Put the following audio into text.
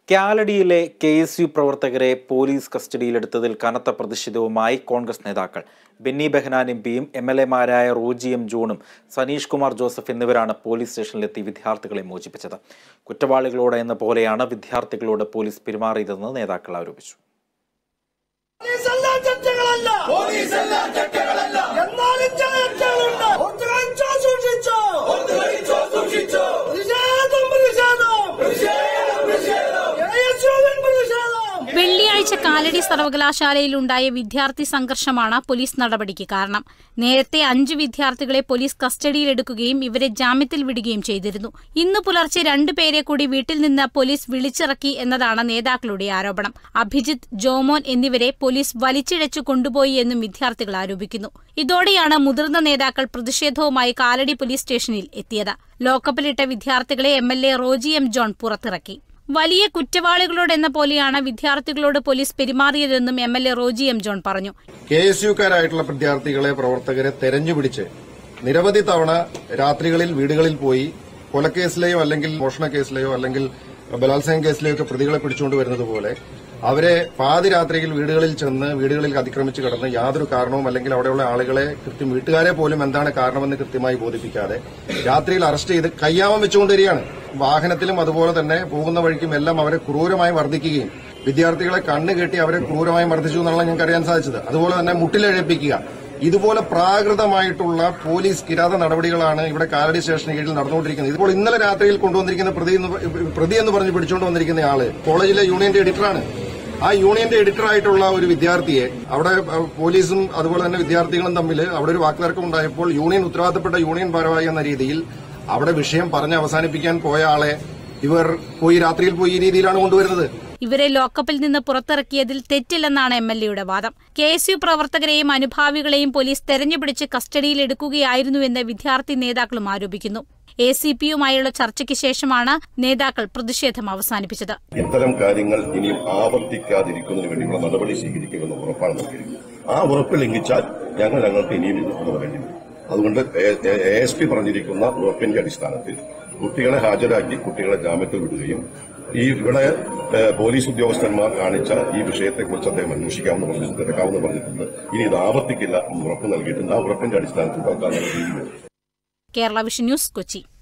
കാലടിയിലെ K S U പ്രവർത്തകരെ police കസ്റ്റഡിയിലെടുത്തതിൽ കനത്ത പ്രതിഷേധവുമായി കോൺഗ്രസ് നേതാക്കൾ ബെന്നി ബെഹനാൻ എം പിയും എം എൽ എമാരായ റോജി എം ജോണും സനീഷ് കുമാർ ജോസഫ് എന്നിവരാണ് പോലീസ് സ്റ്റേഷനിലെത്തി വിദ്യാർത്ഥികളെ മോചിപ്പിച്ചത് കുറ്റവാളികളോട് എന്ന പോലെയാണ് വിദ്യാർത്ഥികളോട് പോലീസ് പെരുമാറിയതെന്ന് നേതാക്കൾ ആരോപിച്ചു പോലീസെല്ലാം ചട്ടകളല്ല പോലീസെല്ലാം ചട്ടകളല്ല എന്നാലും ചില ചട്ടകളുണ്ട് ഓർത്ത് കഴിച്ചോ സൂക്ഷിച്ചോ ഓർത്ത് കഴിച്ചോ സൂക്ഷിച്ചോ പ്രതിഷേധം പ്രതിഷേധം പ്രതിഷേധം പ്രതിഷേധം ജയശോഭൻ പ്രതിഷേധം വെള്ളിയാഴ്ച കാലടി സർവകലാശാലയിൽ ഉണ്ടായ വിദ്യാർത്ഥി സംഘർഷമാണ് പോലീസ് നടപടിക്ക് കാരണം നേരത്തെ അഞ്ച് വിദ്യാർത്ഥികളെ പോലീസ് കസ്റ്റഡിയിലെടുക്കുകയും ഇവരെ ജാമ്യത്തിൽ വിടുകയും ചെയ്തിരുന്നു ഇന്ന് പുലർച്ചെ രണ്ടുപേരെ കൂടി വീട്ടിൽ നിന്ന് പോലീസ് വിളിച്ചിറക്കി എന്നതാണ് നേതാക്കളുടെ ആരോപണം അഭിജിത്ത് ജോമോൻ എന്നിവരെ പോലീസ് വലിച്ചിഴച്ചു കൊണ്ടുപോയി എന്നും വിദ്യാർത്ഥികൾ ആരോപിക്കുന്നു ഇതോടെയാണ് മുതിർന്ന നേതാക്കൾ പ്രതിഷേധവുമായി കാലടി പോലീസ് സ്റ്റേഷനിൽ എത്തിയത് ലോക്കപ്പിലിട്ട വിദ്യാർത്ഥികളെ M L A Roji M John പുറത്തിറക്കി വലിയ കുറ്റവാളികളോടെന്ന പോലെയാണ് വിദ്യാർത്ഥികളോട് പോലീസ് പെരുമാറിയതെന്നും M L A Roji M John പറഞ്ഞു കെ എസ് യുക്കാരായിട്ടുള്ള വിദ്യാർത്ഥികളെ പ്രവർത്തകരെ തെരഞ്ഞുപിടിച്ച് നിരവധി തവണ രാത്രികളിൽ വീടുകളിൽ പോയി കൊലക്കേസിലെയോ അല്ലെങ്കിൽ മോഷണ കേസിലെയോ അല്ലെങ്കിൽ ബലാത്സംഗ കേസിലെയോ ഒക്കെ പ്രതികളെ പിടിച്ചുകൊണ്ട് വരുന്നത് പോലെ അവരെ പാതിരാത്രിയിൽ വീടുകളിൽ ചെന്ന് വീടുകളിൽ അതിക്രമിച്ച് കിടന്ന് യാതൊരു കാരണവും അല്ലെങ്കിൽ അവിടെയുള്ള ആളുകളെ കൃത്യം വീട്ടുകാരെ പോലും എന്താണ് കാരണമെന്ന് കൃത്യമായി ബോധിപ്പിക്കാതെ രാത്രിയിൽ അറസ്റ്റ് ചെയ്ത് കയ്യാമം വെച്ചുകൊണ്ടിരിക്കുകയാണ് വാഹനത്തിലും അതുപോലെ തന്നെ പോകുന്ന വഴിക്കും എല്ലാം അവരെ ക്രൂരമായി വർദ്ധിക്കുകയും വിദ്യാർത്ഥികളെ കണ്ണ് കെട്ടി അവരെ ക്രൂരമായി മർദ്ദിച്ചു എന്നുള്ള ഞങ്ങൾക്ക് അറിയാൻ സാധിച്ചത് അതുപോലെ തന്നെ മുട്ടിലെഴുപ്പിക്കുക ഇതുപോലെ പ്രാകൃതമായിട്ടുള്ള പോലീസ് കിരാത നടപടികളാണ് ഇവിടെ കാലടി സ്റ്റേഷന് കീഴിൽ നടന്നുകൊണ്ടിരിക്കുന്നത് ഇപ്പോൾ ഇന്നലെ രാത്രിയിൽ കൊണ്ടുവന്നിരിക്കുന്ന പ്രതി എന്ന് പ- പ്രതി എന്ന് പറഞ്ഞ് പിടിച്ചുകൊണ്ട് വന്നിരിക്കുന്ന ആള് കോളേജിലെ യൂണിയന്റെ എഡിറ്ററാണ് ആ യൂണിയന്റെ എഡിറ്റർ ആയിട്ടുള്ള ഒരു വിദ്യാർത്ഥിയെ അവിടെ അഹ്, പോലീസും അതുപോലെ തന്നെ വിദ്യാർത്ഥികളും തമ്മിൽ അവിടെ ഒരു വാക്കുതർക്കം ഉണ്ടായപ്പോൾ യൂണിയൻ ഉത്തരവാദിത്തപ്പെട്ട യൂണിയൻ ഭാരവാഹി എന്ന രീതിയിൽ അവിടെ വിഷയം പറഞ്ഞ് അവസാനിപ്പിക്കാൻ പോയ ആളെ ഇവർ പോയി രാത്രിയിൽ പോയി ഈ രീതിയിലാണ് കൊണ്ടുവരുന്നത് ഇവരെ ലോക്കപ്പിൽ നിന്ന് പുറത്തിറക്കിയതിൽ തെറ്റില്ലെന്നാണ് എം എൽ എയുടെ വാദം കെ എസ് യു പ്രവർത്തകരെയും അനുഭാവികളെയും പോലീസ് തെരഞ്ഞുപിടിച്ച് കസ്റ്റഡിയിലെടുക്കുകയായിരുന്നുവെന്ന് വിദ്യാർത്ഥി നേതാക്കളും ആരോപിക്കുന്നു എ സി പിയുമായുള്ള ചർച്ചയ്ക്ക് ശേഷമാണ് നേതാക്കൾ പ്രതിഷേധം അവസാനിപ്പിച്ചത് ഇത്തരം കാര്യങ്ങൾ ഇനിയും ആവർത്തിക്കാതിരിക്കുന്നതിന് വേണ്ടിയുള്ള നടപടി സ്വീകരിക്കുമെന്ന് ഉറപ്പാണ് നൽകിയിരിക്കുന്നത് ആ ഉറപ്പ് ലംഘിച്ചാൽ ഞങ്ങൾ ഞങ്ങൾക്ക് ഇനിയും ഇത് തുടരേണ്ടി വരും അതുകൊണ്ട് എ എസ് പി പറഞ്ഞിരിക്കുന്ന ഉറപ്പിന്റെ അടിസ്ഥാനത്തിൽ കുട്ടികളെ ഹാജരാക്കി കുട്ടികളെ ജാമ്യത്തിൽ വിടുകയും ഈ ഇവിടെ ഏഹ്, പോലീസ് ഉദ്യോഗസ്ഥന്മാർ കാണിച്ച ഈ വിഷയത്തെക്കുറിച്ച് അദ്ദേഹം അന്വേഷിക്കാമെന്ന് പറഞ്ഞിട്ടുണ്ട് തിരക്കാമെന്ന് പറഞ്ഞിട്ടുണ്ട് ഇനി ഇത് ആവർത്തിക്കില്ല എന്ന് ഉറപ്പ് നൽകിയിട്ടുണ്ട് ആ ഉറപ്പിന്റെ അടിസ്ഥാനത്തിൽ തൽക്കാലം രീതിയിൽ കേരള വിഷൻ ന്യൂസ് കൊച്ചി